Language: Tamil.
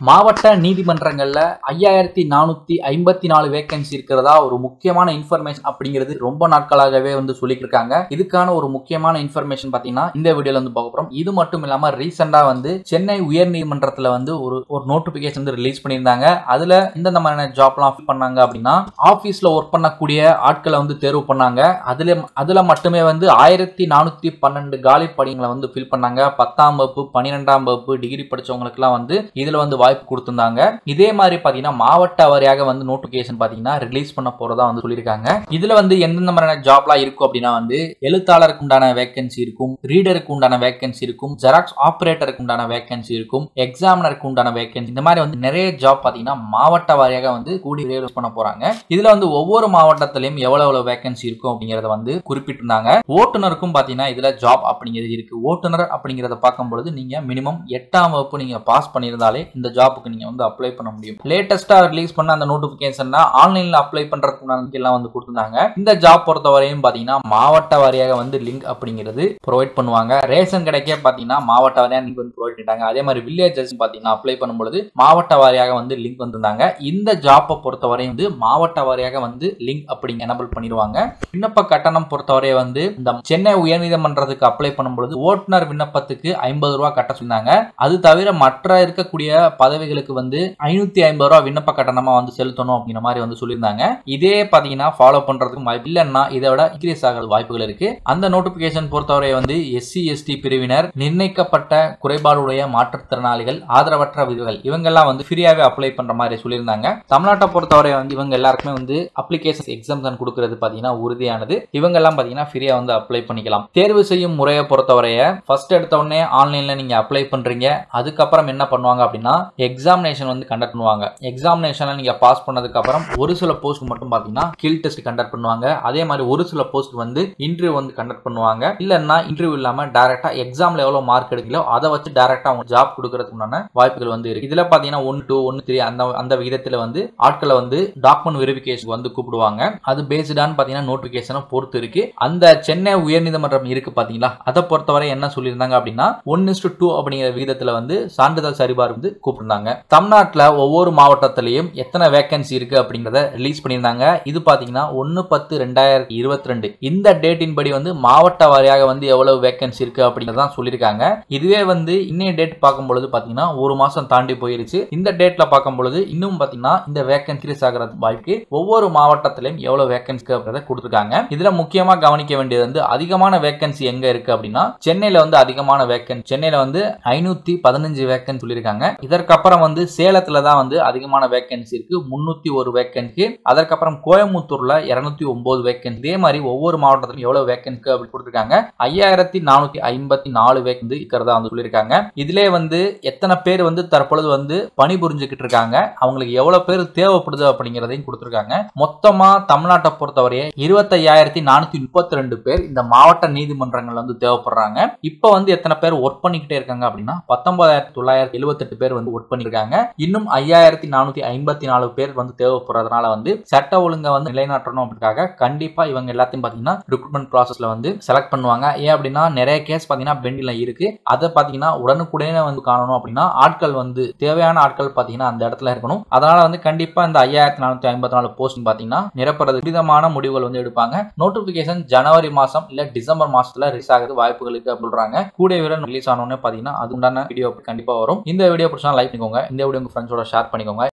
மாவட்ட நீதிமன்றங்கள்ல ஐயாயிரத்தி நானூத்தி ஐம்பத்தி நாலு வேகன்சி இருக்கிறதா ஒரு முக்கியமான இன்ஃபர்மேஷன் அப்படிங்கிறது ரொம்ப நாட்களாகவே வந்து சொல்லிட்டு இருக்காங்க இதுக்கான ஒரு முக்கியமான இன்ஃபர்மேஷன் பாத்தீங்கன்னா இந்த வீடியோல வந்து பார்க்க போறோம் இது மட்டும் இல்லாம ரீசெண்டா வந்து சென்னை உயர்நீதிமன்றத்துல வந்து ஒரு ஒரு நோட்டிபிகேஷன் வந்து ரிலீஸ் பண்ணியிருந்தாங்க அதுல எந்தெந்த மாதிரியான ஜாப்லாம் ஃபில் பண்ணாங்க அப்படின்னா ஆபீஸ்ல ஒர்க் பண்ணக்கூடிய ஆட்களை வந்து தேர்வு பண்ணாங்க அதுல அதுல மட்டுமே வந்து ஆயிரத்தி நானூத்தி பன்னெண்டு காலி பணிகளை வந்து ஃபில் பண்ணாங்க பத்தாம் வகுப்பு பன்னிரெண்டாம் வகுப்பு டிகிரி படிச்சவங்களுக்குலாம் வந்து இதுல வந்து வாய்ப்பு கொடுத்திருந்தாங்க இதே மாதிரி பாத்தீங்கன்னா மாவட்ட வாரியாக வந்து நோட்டிபிகேஷன் பாத்தீங்கன்னா ரிலீஸ் பண்ண போறதா வந்து சொல்லியிருக்காங்க இதுல வந்து எந்தெந்த மாதிரியான ஜாப்லாம் இருக்கும் அப்படின்னா வந்து எழுத்தாளருக்கு உண்டான வேகன்சி இருக்கும் ரீடருக்கு உண்டான வேகன்சி இருக்கும் ஜெராக்ஸ் ஆபரேட்டருக்கு உண்டான வேகன்சி இருக்கும் எக்ஸாமினருக்கு உண்டான வேகன்சி இந்த மாதிரி வந்து நிறைய ஜாப் பாத்தீங்கன்னா மாவட்ட வாரியாக வந்து கூடி ரிலீஸ் பண்ண போறாங்க இதுல வந்து ஒவ்வொரு மாவட்டத்திலையும் எவ்வளவு எவ்வளவு வேகன்சி இருக்கும் அப்படிங்கறத வந்து குறிப்பிட்டிருந்தாங்க ஓட்டுநருக்கும் பாத்தீங்கன்னா இதுல ஜாப் அப்படிங்கிறது இருக்கு ஓட்டுநர் அப்படிங்கறத பார்க்கும்பொழுது நீங்க மினிமம் எட்டாம் வகுப்பு நீங்க பாஸ் பண்ணியிருந்தாலே இந்த ஜாப்புக்கு நீங்க வந்து அப்ளை பண்ண முடியும் லேட்டஸ்டா ரிலீஸ் பண்ண அந்த நோட்டிபிகேஷன் ஆன்லைன்ல அப்ளை பண்றதுக்கு எல்லாம் வந்து கொடுத்திருந்தாங்க இந்த ஜாப் பொறுத்தவரையும் பாத்தீங்கன்னா மாவட்ட வாரியாக வந்து லிங்க் அப்படிங்கிறது ப்ரொவைட் பண்ணுவாங்க ரேஷன் கிடைக்க பாத்தீங்கன்னா மாவட்ட வாரியாக லிங்க் வந்து ப்ரொவைட் பண்ணிட்டாங்க அதே மாதிரி வில்லேஜஸ் பாத்தீங்கன்னா அப்ளை பண்ணும்பொழுது மாவட்ட வாரியாக வந்து லிங்க் வந்திருந்தாங்க இந்த ஜாப்பை பொறுத்தவரையும் வந்து மாவட்ட வாரியாக வந்து லிங்க் அப்படி எனபிள் பண்ணிடுவாங்க விண்ணப்ப கட்டணம் பொறுத்தவரை வந்து இந்த சென்னை உயர்நீதிமன்றத்துக்கு அப்ளை பண்ணும்பொழுது ஓட்டுநர் விண்ணப்பத்துக்கு ஐம்பது ரூபா கட்ட சொன்னாங்க அது தவிர மற்ற இருக்கக்கூடிய பதவிகளுக்கு வந்து ஐநூத்தி ஐம்பது ரூபா விண்ணப்ப கட்டணமா வந்து செலுத்தணும் அப்படிங்கிற மாதிரி வந்து சொல்லியிருந்தாங்க இதே பாத்தீங்கன்னா ஃபாலோ பண்றதுக்கு வாய்ப்பு இல்லைன்னா இதை விட இன்க்ரீஸ் ஆகிற வாய்ப்புகள் இருக்கு அந்த நோட்டிபிகேஷன் பொறுத்தவரை வந்து எஸ்சி எஸ்டி பிரிவினர் நிர்ணயிக்கப்பட்ட குறைபாடுடைய மாற்றுத்திறனாளிகள் ஆதரவற்ற விதர்கள் இவங்கெல்லாம் வந்து ஃப்ரீயாவே அப்ளை பண்ற மாதிரி சொல்லியிருந்தாங்க தமிழ்நாட்டை பொறுத்தவரை வந்து இவங்க எல்லாருக்குமே வந்து அப்ளிகேஷன் எக்ஸாம்ஷன் கொடுக்கறது பாத்தீங்கன்னா உறுதியானது இவங்க எல்லாம் பாத்தீங்கன்னா ஃப்ரீயா வந்து அப்ளை பண்ணிக்கலாம் தேர்வு செய்யும் முறையை பொறுத்தவரைய ஃபர்ஸ்ட் எடுத்த உடனே ஆன்லைன்ல நீங்க அப்ளை பண்றீங்க அதுக்கப்புறம் என்ன பண்ணுவாங்க அப்படின்னா எக்ஸாமினேஷன் வந்து கண்டக்ட் பண்ணுவாங்க எக்ஸாமினேஷன்ல நீங்க பாஸ் பண்ணதுக்கு அப்புறம் ஒரு சில போஸ்ட் மட்டும் பாத்தீங்கன்னா கில் டெஸ்ட் கண்டக்ட் பண்ணுவாங்க அதே மாதிரி ஒரு சில போஸ்ட் வந்து இன்டர்வியூ வந்து கண்டக்ட் பண்ணுவாங்க இல்லைன்னா இன்டர்வியூ இல்லாம டேரக்டா எக்ஸாம்ல எவ்வளவு மார்க் எடுக்கலோ அதை வச்சு டேரக்டா அவங்க ஜாப் கொடுக்கறதுக்கு உண்டான வாய்ப்புகள் வந்து இருக்கு இதுல பாத்தீங்கன்னா ஒன் டூ ஒன் த்ரீ அந்த அந்த விகிதத்துல வந்து ஆட்களை வந்து டாக்குமெண்ட் வெரிஃபிகேஷன் வந்து கூப்பிடுவாங்க அது பேஸ்டான்னு பாத்தீங்கன்னா நோட்டிபிகேஷனை பொறுத்து இருக்கு அந்த சென்னை உயர்நீதிமன்றம் இருக்கு பாத்தீங்களா அதை பொறுத்தவரை என்ன சொல்லியிருந்தாங்க அப்படின்னா ஒன் இஸ்டு டூ அப்படிங்கிற விகிதத்துல வந்து சான்றிதழ் சரிபார்ப்பு வந்து கூப்பிட்டுருந்தாங்க தமிழ்நாட்டில் ஒவ்வொரு மாவட்டத்திலையும் எத்தனை வேகன்சி இருக்கு அப்படிங்கிறத ரிலீஸ் பண்ணியிருந்தாங்க இது பாத்தீங்கன்னா ஒன்னு பத்து ரெண்டாயிரத்தி இருபத்தி ரெண்டு இந்த டேட்டின் படி வந்து மாவட்ட வாரியாக வந்து எவ்வளவு வேகன்சி இருக்கு அப்படிங்கிறத சொல்லியிருக்காங்க இதுவே வந்து இன்னைய டேட் பார்க்கும்பொழுது பாத்தீங்கன்னா ஒரு மாசம் தாண்டி போயிருச்சு இந்த டேட்ல பார்க்கும்பொழுது இன்னும் பாத்தீங்கன்னா இந்த வேகன்சி ஆகிறது வாய்ப்பு ஒவ்வொரு மாவட்டத்திலையும் எவ்வளவு வேகன்சி அப்படின்றத கொடுத்துருக்காங்க இதுல முக்கியமா கவனிக்க வேண்டியது வந்து அதிகமான வேகன்சி எங்க இருக்கு அப்படின்னா சென்னையில வந்து அதிகமான வேகன்சி சென்னையில வந்து ஐநூத்தி பதினஞ்சு வேகன்சி சொல்லியிருக்காங்க இதற்கப்புறம் வந்து சேலத்துல தான் வந்து அதிகமான வேகன்சி இருக்கு முன்னூத்தி ஒரு வேகன்சி அதற்கப்புறம் கோயம்புத்தூர்ல இருநூத்தி ஒன்பது வேகன்சி இதே மாதிரி ஒவ்வொரு மாவட்டத்திலும் எவ்வளவு வேகன்சி அப்படி கொடுத்துருக்காங்க ஐயாயிரத்தி நானூத்தி ஐம்பத்தி நாலு வேகன்சி இருக்கிறதா வந்து சொல்லியிருக்காங்க இதுல வந்து எத்தனை பேர் வந்து தற்பொழுது வந்து பணி புரிஞ்சுக்கிட்டு இருக்காங்க அவங்களுக்கு எவ்வளவு பேர் தேவைப்படுது அப்படிங்கிறதையும் கொடுத்துருக்காங்க மொத்தமா தமிழ்நாட்டை பொறுத்தவரையே இருபத்தையாயிரத்தி நானூத்தி முப்பத்தி ரெண்டு பேர் இந்த மாவட்ட நீதிமன்றங்கள் வந்து தேவைப்படுறாங்க இப்ப வந்து எத்தனை பேர் ஒர்க் பண்ணிக்கிட்டே இருக்காங்க அப்படின்னா பத்தொன்பதாயிரத்தி தொள்ளாயிரத்தி எழுபத்தெட்டு பேர் வந்து ஒர்க் பண்ணிருக்காங்க இன்னும் ஐயாயிரத்தி நானூத்தி ஐம்பத்தி நாலு பேர் வந்து தேவைப்படுறதுனால வந்து சட்ட ஒழுங்கை வந்து நிலைநாட்டணும் அப்படிக்காக கண்டிப்பா இவங்க எல்லாத்தையும் பாத்தீங்கன்னா ரிக்ரூட்மெண்ட் ப்ராசஸ்ல வந்து செலக்ட் பண்ணுவாங்க ஏன் அப்படின்னா நிறைய கேஸ் பாத்தீங்கன்னா பெண்டில் இருக்கு அதை பாத்தீங்கன்னா உடனுக்குடனே வந்து காணணும் அப்படின்னா ஆட்கள் வந்து தேவையான ஆட்கள் பாத்தீங்கன்னா அந்த இடத்துல இருக்கணும் அதனால வந்து கண்டிப்பா இந்த ஐயாயிரத்தி நானூத்தி ஐம்பத்தி நாலு போஸ்டிங் பாத்தீங்கன்னா நிரப்புறது விதமான முடிவுகள் வந்து எடுப்பாங்க நோட்டிபிகேஷன் ஜனவரி மாசம் இல்ல டிசம்பர் மாசத்துல ரிலீஸ் ஆகுது வாய்ப்புகள் இருக்கு அப்படின்னு சொல்றாங்க கூடிய விரைவில் ரிலீஸ் ஆனோடனே பாத்தீங்கன்னா அது உண்டான வீடியோ கண்டிப்பா வரும் இந்த வீடியோ பிடிச்சா லைக் பண்ணிக்கோங்க இந்த வீடியோ உங்க ஃப்ரெண்ட்ஸோட ஷேர் பண்ணிக்கோங்க